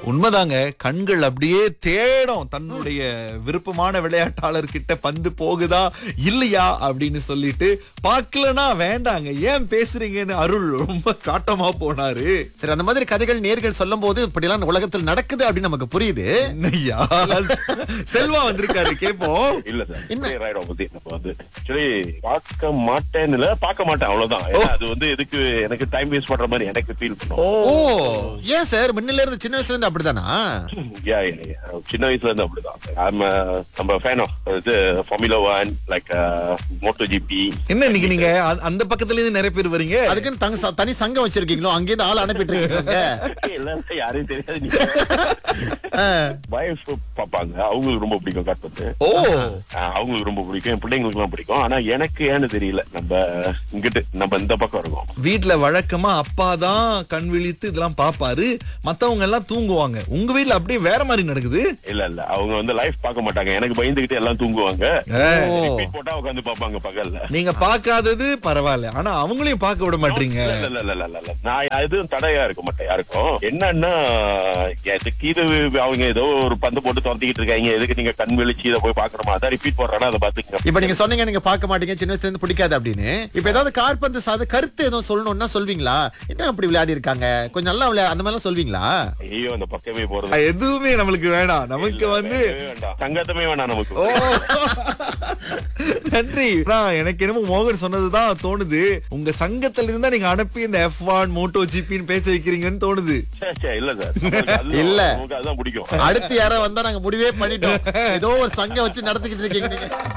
உண்மைதாங்க கண்கள் அப்படியே தேடும் தன்னுடைய விருப்பமான விளையாட்டாளர் கிட்ட பந்து போகுதா இல்லையா அப்படின்னு சொல்லிட்டு பார்க்கலனா வேண்டாங்க ஏன் பேசுறீங்கன்னு அருள் ரொம்ப காட்டமா போனாரு சரி அந்த மாதிரி கதைகள் நேர்கள் சொல்லும் போது இப்படிலாம் உலகத்தில் நடக்குது அப்படின்னு நமக்கு புரியுது என்னய்யா செல்வா வந்திருக்காரு கேப்போம் இல்ல சார் என்ன ரைட் ஆப்போசிட் நம்ம வந்து ஆக்சுவலி பார்க்க மாட்டேன்னு இல்ல பார்க்க மாட்டேன் அவ்வளவுதான் ஏன்னா அது வந்து எதுக்கு எனக்கு டைம் வேஸ்ட் பண்ற மாதிரி எனக்கு ஃபீல் பண்ணும் ஓ ஏன் சார் முன்னில இருந்து சின்ன வயசுல இருந்து அப்படிதானா Yeah, yeah, yeah. சின்ன வயசுல இருந்து அப்படிதான் I'm, uh, நம்ம ஃபேன் ஆஃப் இது formula one like Moto GP என்ன இன்னைக்கு நீங்க அ- அந்த பக்கத்துல இருந்து நிறைய பேர் வரீங்க அதுக்குன்னு தங்க ச- தனி சங்கம் வச்சிருக்கீங்களோ அங்கேருந்து ஆள் அனுப்பிட்டு இருக்கீங்க இல்ல யாரையும் தெரியாது நீங்க வைஃப் பாப்பாங்க அவங்களுக்கு ரொம்ப பிடிக்கும் காட்டுறது ஓ அவங்களுக்கு ரொம்ப பிடிக்கும் என் பிள்ளைங்களுக்கு எல்லாம் பிடிக்கும் ஆனா எனக்கு ஏன்னு தெரியல நம்ம இங்கிட்டு நம்ம இந்த பக்கம் இருக்கோம் வீட்ல வழக்கமா அப்பா தான் கண் விழித்து இதெல்லாம் பாப்பாரு மத்தவங்க எல்லாம் தூங்குவாங்க உங்க வீட்ல அப்படியே வேற மாதிரி நடக்குது இல்ல இல்ல அவங்க வந்து லைஃப் பார்க்க மாட்டாங்க எனக்கு பயந்துகிட்டு எல்லாம் தூங்குவாங்க ஏ, ரிப்பீட் போட்டா உட்காந்து பாப்பாங்க பகல்ல நீங்க பார்க்காதது பரவாயில்ல ஆனா அவங்களையும் பார்க்க விட மாட்டீங்க இல்ல, இல்ல, இல்ல, இல்ல, இல்ல, இல்ல. நான் எதுவும் தடையா இருக்க மாட்டேன் யாருக்கும் என்னன்னா எதுக்கு இது அவங்க ஏதோ ஒரு பந்து போட்டு துரத்திக்கிட்டு இருக்காங்க எதுக்கு நீங்க கண் விழிச்சு இதை போய் பாக்கணுமா அதான் ரிப்பீட் போடுறேன்னா அதை பாத்துக்கங்க இப்ப நீங்க சொன்னீங்க நீங்க பார்க்க மாட்டீங்க சின்ன வயசுல இருந்து பிடிக்காது அப்படின்னு இப்ப ஏதாவது கால்பந்து சாத கருத்து எதுவும் சொல்லணும்னா சொல்வீங்களா என்ன அப்படி விளையாடி இருக்காங்க கொஞ்சம் நல்லா விளையா அந்த மாதிரிலாம் சொல்வீங்களா ஐயோ அந்த பக்கமே போறது எதுவுமே நம்மளுக்கு வேணாம் நமக்கு வந்து வேண்டவே வேண்டாம் சங்கத்தமே வேணாம் நமக்கு ஓ நன்றி நான் எனக்கு என்னமோ மோகன் சொன்னதுதான் தோணுது உங்க சங்கத்துல இருந்தா நீங்க அனுப்பி இந்த எஃப் ஒன் மோட்டோ ஜிபின்னு பேச வைக்கிறீங்கன்னு தோணுது சே, சே, இல்ல சார் நமக்கு அதுதான் இல்ல. நமக்கு அதுதான் பிடிக்கும் அடுத்து யாரோ வந்தா நாங்க முடிவே பண்ணிட்டோம் ஏதோ ஒரு சங்கம் வச்சு நடத்திக்கிட்டு இருக்கீங்க நீங்க